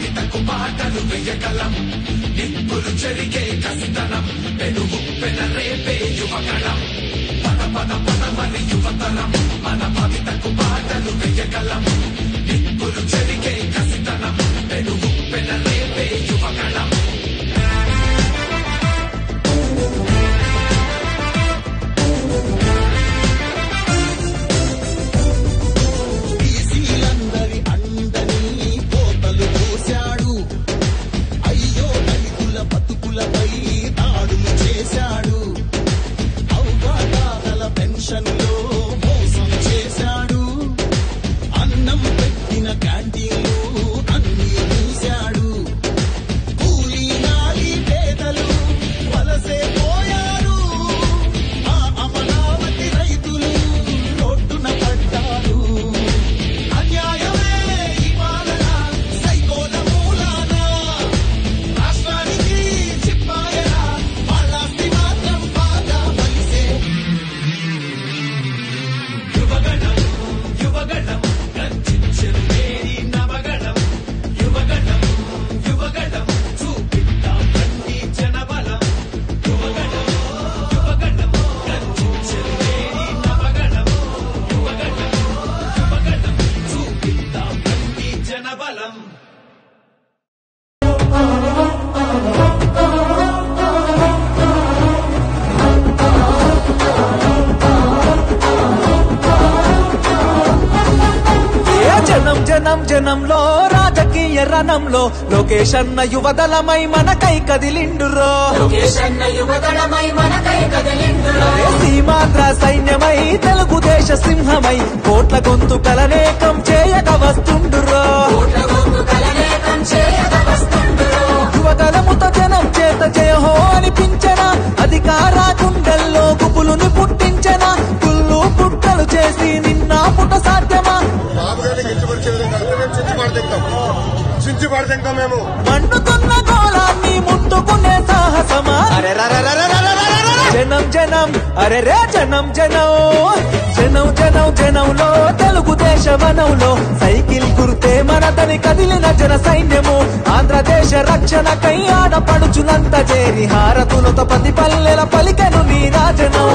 కవితకు పాటలు వేయగలం నిప్పులు చెరిగే కసితనం పెనుగు పెనరేపే యువగళం పద పద పదమని యువతరం మన కవితకు పాటలు వేయగలం నిప్పులు చెరిగే కసితనం పెనుగు పెనరేపే యువగళం బీసీలందరి అండని కోతలు పోశాడు అయ్యో దళితుల బతుకులపై దాడులు చేశాడు అవగాదాతల పెన్షన్లో మోసం చేశాడు అన్నం పెట్టిన క్యాంటీన్లు అన్ని మూశాడు కూలీ నాలి పేదలు వలసే పోయారు ఆ అమరావతి రైతులు రోడ్డున పడ్డారు అన్యాయమే ఈ పాలన సైకోల మూలాన రాష్ట్రానికి చిప్పాయన వాళ్ళాస్తి మాత్రం బాగా బలిసే యువగణం యువగణం గర్జించెను మేరీ నవగణం యువగణం యువగణం చూపిద్దాం రండి జనబలం యువగణం యువగణం గర్జించెను మేరీ నవగణం యువగణం యువగణం చూపిద్దాం రండి జనబలం ఏ జనం జనం జనంలో రాజకీయ రణంలో లోకేష్ అన్న యువదలమై మనకై కదిలిండురో లోకేశన్న యువగణమై మనకై కదిలిండురో ఏ సీమాంధ్ర సైన్యమై తెలుగుదేశ సింహమై కోట్ల గొంతు కలనేకం చేయక వస్తుండురో కోట్ల గొంతు కలనేకం చేయక వస్తుండురో యువదలముతో జనం చేత జయహో అనిపించన అధికార గుండెల్లో గుబులుని పుట్టించన పుల్లు పుట్టలు చేసి నిన్న పుట సాధ్యమా బాబు గారికి గిట్టుబడి విధంగా మేము చించి పడదింటాం చించి పడదింటాం మేము మండుతున్న గోళాన్ని ముట్టుకునే సాహసమా జనం జనం అరే రే జనం జనం జనం జనం జనంలో తెలుగుదేశ వనంలో సైకిల్ గుర్తే మనదని కదిలిన జన సైన్యము ఆంధ్రదేశ రక్షణకై ఆడపడుచునంత చేరి హారతులతో ప్రతి పల్లెల పలికెను నీ రాజనం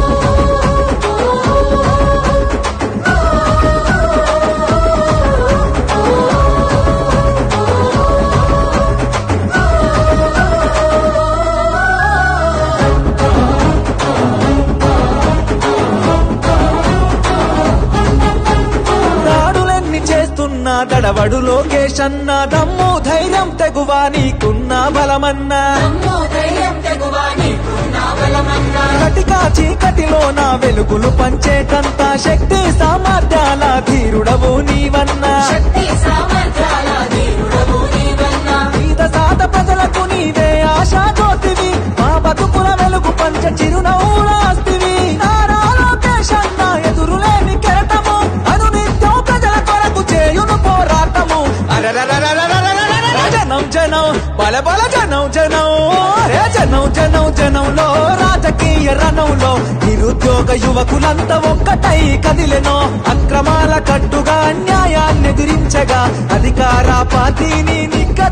దాడులెన్ని చేస్తున్నా దడవడు లోకేష్ అన్న దమ్ము ధైర్యం తెగువా నీకున్న బలమన్నా అమ్మో ధైర్యం తెగువా నీకున్న బలమన్నా కటికా చీకటిలో నా వెలుగులు పంచేటంత శక్తి సామర్థ్యాల ధీరుడవు నీవన్నా శక్తి సామర్థ్యాల ధీరుడవు నీవన్నా మీద సాత ప్రజలకు నీవే ఆశా జ్యోతివి మా బతుకుల వెలుగు పంచ చిరునవ్వులాస్తివి నారా లోకేష్ అన్న ఎదురులేని కెరటము అనునిత్యం ప్రజల కొరకు చేయును పోరాటము అరెరెరెరెరెరెరెరెరె. జనం జనం బల బల జనం జనం అరే జనం జనం జనంలో రాజకీయ రణంలో నిరుద్యోగ యువకులంతా ఒక్కటై కదిలెనో అక్రమాల కట్టుగా అన్యాయాన్ని ఎదిరించగా అధికార పార్టీని నిగ్గ